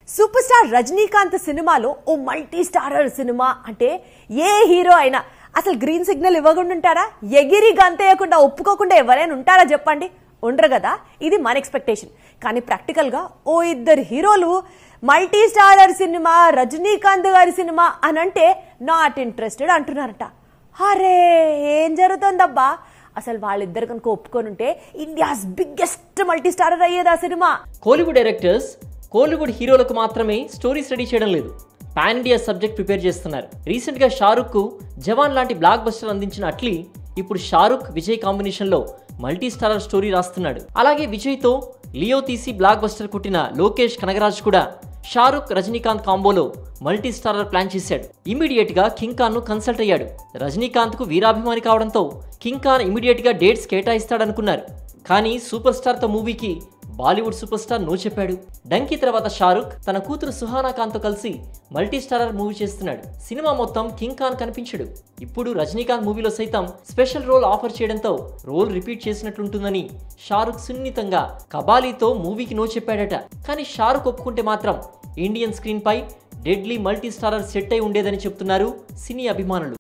super star Rajinikanth సినిమాలో ఓ multi starrer cinema అంటే ఏ hero అయినా అసలు గ్రీన్ సిగ్నల్ ఇవ్వకుండా ఉంటారా ఎగిరి గంతేయకుండా ఒప్పుకోకుండా ఎవరైనా ఉంటారా చెప్పండి ఉండరు కదా ఇది మన ఎక్స్పెక్టేషన్ కానీ ప్రాక్టికల్గా ఓ ఇద్దరు హీరోలు మల్టీ స్టారర్ సినిమా రజనీకాంత్ గారి సినిమా అని అంటే నాట్ ఇంట్రెస్టెడ్ అంటున్నారట అరే ఏం జరుగుతుందబ్బా అసలు వాళ్ళిద్దరు కనుక ఒప్పుకొని ఉంటే ఇండియాస్ బిగ్గెస్ట్ మల్టీ స్టారర్ అయ్యేది ఆ సినిమా కోలీవుడ్ డైరెక్టర్స్ కోలీవుడ్ హీరోలకు మాత్రమే స్టోరీస్ రెడీ చేయడం లేదు పాన్ ఇండియా సబ్జెక్ట్ ప్రిపేర్ చేస్తున్నారు రీసెంట్గా షారుఖ్ కు జవాన్ లాంటి బ్లాక్ బస్టర్ అందించిన అట్లీ ఇప్పుడు షారుఖ్ విజయ్ కాంబినేషన్లో మల్టీ స్టారర్ స్టోరీ రాస్తున్నాడు అలాగే విజయ్తో లియో తీసి బ్లాక్ బస్టర్ కుట్టిన లోకేష్ కనగరాజ్ కూడా షారుఖ్ రజనీకాంత్ కాంబోలో మల్టీ స్టారర్ ప్లాన్ చేశాడు ఇమీడియట్ గా కింగ్ ఖాన్ ను కన్సల్ట్ అయ్యాడు రజనీకాంత్ కు వీరాభిమాని కావడంతో కింగ్ ఖాన్ ఇమీడియట్ గా డేట్స్ కేటాయిస్తాడనుకున్నారు కానీ సూపర్ స్టార్ తో movie Bollywood super star no చెప్పాడు డంకీ తర్వాత షారుఖ్ తన కూతురు సుహానా ఖాన్ తో కలిసి మల్టీ స్టారర్ మూవీ చేస్తున్నాడు సినిమా మొత్తం కింగ్ ఖాన్ కనిపించడు ఇప్పుడు రజనీకాంత్ మూవీలో సైతం స్పెషల్ రోల్ ఆఫర్ చేయడంతో రోల్ రిపీట్ చేసినట్లుంటుందని షారుఖ్ సున్నితంగా కబాలీతో మూవీకి నో చెప్పాడట కానీ షారుఖ్ ఒప్పుకుంటే మాత్రం ఇండియన్ స్క్రీన్ పై డెడ్లీ మల్టీ స్టారర్ సెట్ అయి ఉండేదని చెప్తున్నారు సినీ అభిమానులు